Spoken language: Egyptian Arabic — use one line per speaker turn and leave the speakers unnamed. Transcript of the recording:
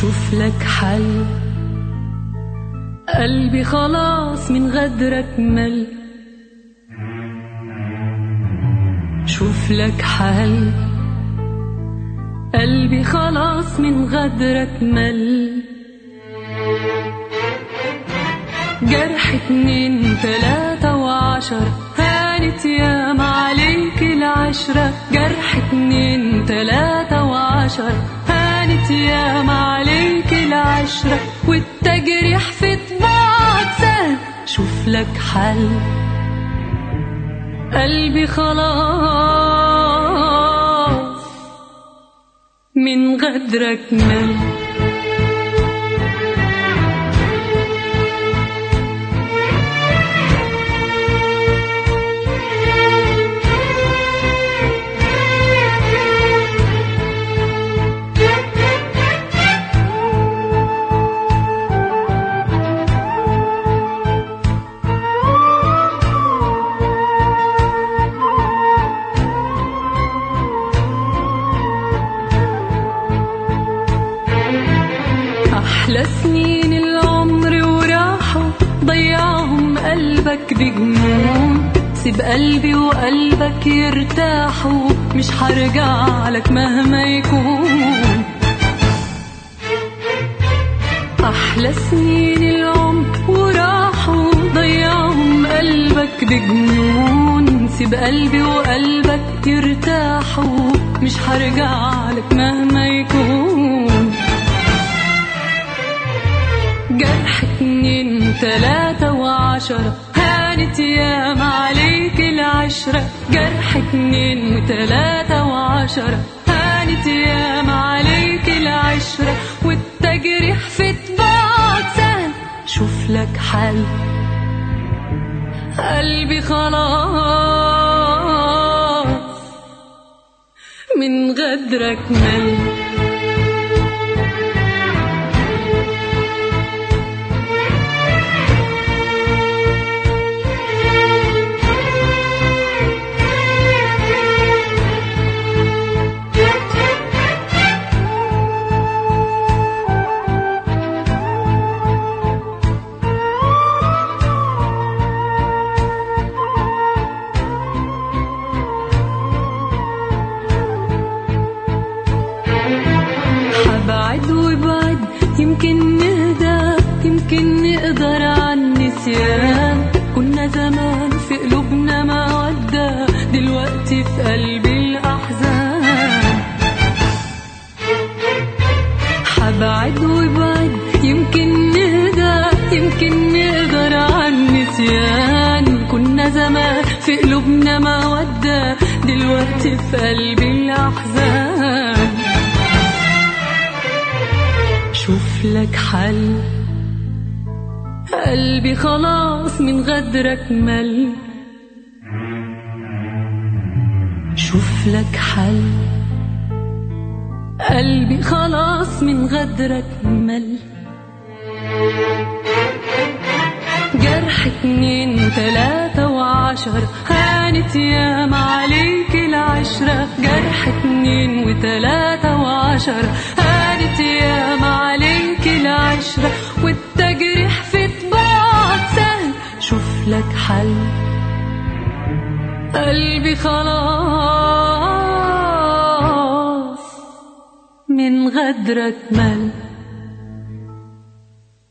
شوف لك حل قلبي خلاص من غدرك مل شوف لك حل قلبي خلاص من غدرك مل جرح اتنين تلاتة وعشر هانت ياما عليك العشرة جرح اتنين تلاتة وعشر هانت ياما عليك العشرة والتجريح في طباعك سهل شوف لك حل قلبي خلاص من غدرك مل أحلى سنين العمر وراحوا ضيعهم قلبك بجنون سيب قلبي وقلبك يرتاحوا مش هرجع لك مهما يكون أحلى سنين العمر وراحوا ضيعهم قلبك بجنون سيب قلبي وقلبك يرتاحوا مش هرجع لك مهما يكون جرح اتنين تلاتة وعشرة هانت ياما عليك العشرة جرح اتنين وتلاتة وعشرة هانت ياما عليك العشرة والتجريح في طباعك سهل شوف لك حل قلبي خلاص من غدرك مل حبعد وبعد يمكن نهدى يمكن نقدر عن النسيان كنا زمان في قلوبنا مودة دلوقتي في قلبي الأحزان حبعد وبعد يمكن نهدى يمكن نقدر عن النسيان كنا زمان في قلوبنا مودة دلوقتي في قلبي الأحزان شوف لك حل قلبي خلاص من غدرك مل شوف لك حل قلبي خلاص من غدرك مل جرح اتنين تلاتة وعشر هانت ياما عليك العشرة جرح اتنين وتلاتة وعشر هانت ياما عليك العشرة والتجريح في طباعك سهل شوف لك حل قلبي خلاص من غدرك مل